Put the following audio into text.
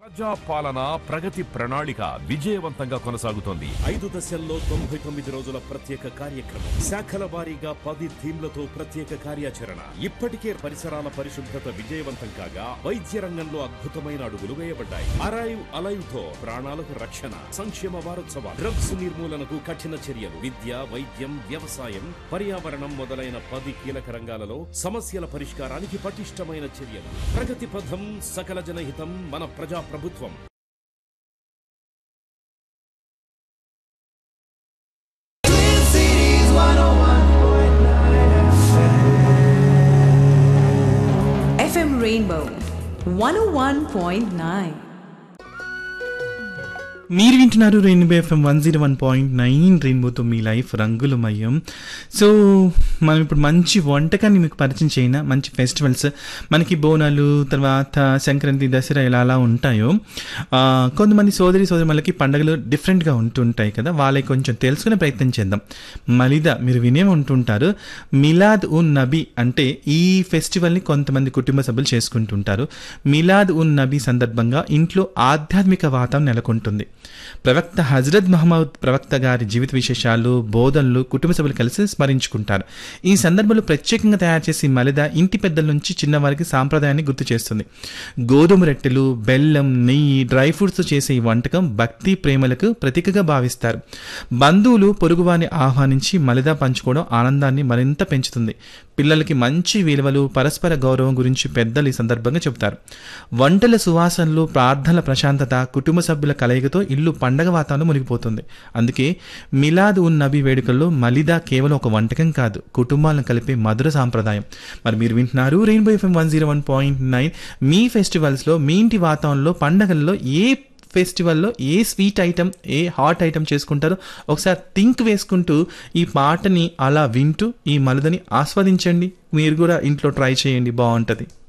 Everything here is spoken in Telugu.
ప్రజా పాలన ప్రగతి ప్రణాళిక విజయవంతంగా కొనసాగుతోంది ఐదు దశల్లో తొంభై తొమ్మిది రోజుల ప్రత్యేక కార్యక్రమం శాఖల వారీగా పది థీమ్లతో ప్రత్యేక కార్యాచరణ ఇప్పటికే పరిసరాల పరిశుభ్రత విజయవంతం కాగా వైద్య రంగంలో అద్భుతమైన అడుగులు వేయబడ్డాయి అరైవ్ అలైవ్ తో ప్రాణాలకు రక్షణ సంక్షేమ వారోత్సవాలు డ్రగ్స్ నిర్మూలనకు కఠిన చర్యలు విద్య వైద్యం వ్యవసాయం పర్యావరణం మొదలైన పది కీలక రంగాలలో సమస్యల పరిష్కారానికి పటిష్టమైన చర్యలు ప్రగతి పథం సకల జనహితం మన ప్రజా ప్రభుత్వం FM Rainbow 101.9. మీరు వింటున్నారు rainbow FM one zero one point nine రెయిన్బోతో మీ లైఫ్ రంగులమయం సో మనం ఇప్పుడు మంచి వంటకాన్ని మీకు పరిచయం చేయన మంచి ఫెస్టివల్స్ మనకి బోనాలు తర్వాత సంక్రాంతి దసరా ఇలా అలా ఉంటాయో ఆ, కొంతమంది సోదరి సోదరి పండుగలు డిఫరెంట్గా ఉంటుంటాయి కదా వాళ్ళకి కొంచెం తెలుసుకునే ప్రయత్నం చేద్దాం మలిదా మీరు వినే ఉంటుంటారు మిలాద్ ఉన్ నబీ అంటే ఈ ఫెస్టివల్ని కొంతమంది కుటుంబ సభ్యులు చేసుకుంటుంటారు మిలాద్ ఉన్ నబీ సందర్భంగా ఇంట్లో ఆధ్యాత్మిక వాతావరణం నెలకొంటుంది ప్రవక్త హజరత్ మహమ్మద్ ప్రవక్త గారి జీవిత విశేషాలు బోధనలు కుటుంబ సభ్యులు కలిసి స్మరించుకుంటారు ఈ సందర్భంలో ప్రత్యేకంగా తయారు చేసే మలిద ఇంటి పెద్దల నుంచి చిన్నవారికి సాంప్రదాయాన్ని గుర్తు చేస్తుంది గోధుమ రొట్టెలు బెల్లం నెయ్యి డ్రై ఫ్రూట్స్ చేసే ఈ వంటకం భక్తి ప్రేమలకు ప్రతీకగా భావిస్తారు బంధువులు పొరుగువారిని ఆహ్వానించి మలిద పంచుకోవడం ఆనందాన్ని మరింత పెంచుతుంది పిల్లలకి మంచి విలువలు పరస్పర గౌరవం గురించి పెద్దలు ఈ సందర్భంగా చెబుతారు వంటల సువాసనలు ప్రార్థనల ప్రశాంతత కుటుంబ సభ్యుల కలయికతో ఇల్లు పండగ వాతావరణం మునిగిపోతుంది అందుకే మిలాద్ ఉన్ నబీ వేడుకల్లో మలిదా కేవలం ఒక వంటకం కాదు కుటుంబాలను కలిపే మధుర సాంప్రదాయం మరి మీరు వింటున్నారు rainbow FM one zero one point nine మీ ఫెస్టివల్స్లో మీ ఇంటి వాతావరణంలో పండగల్లో ఏ ఫెస్టివల్లో ఏ స్వీట్ ఐటమ్ ఏ హాట్ ఐటమ్ చేసుకుంటారో ఒకసారి థింక్ వేసుకుంటూ ఈ పాటని అలా వింటూ ఈ మలదని ఆస్వాదించండి మీరు కూడా ఇంట్లో ట్రై చేయండి బాగుంటుంది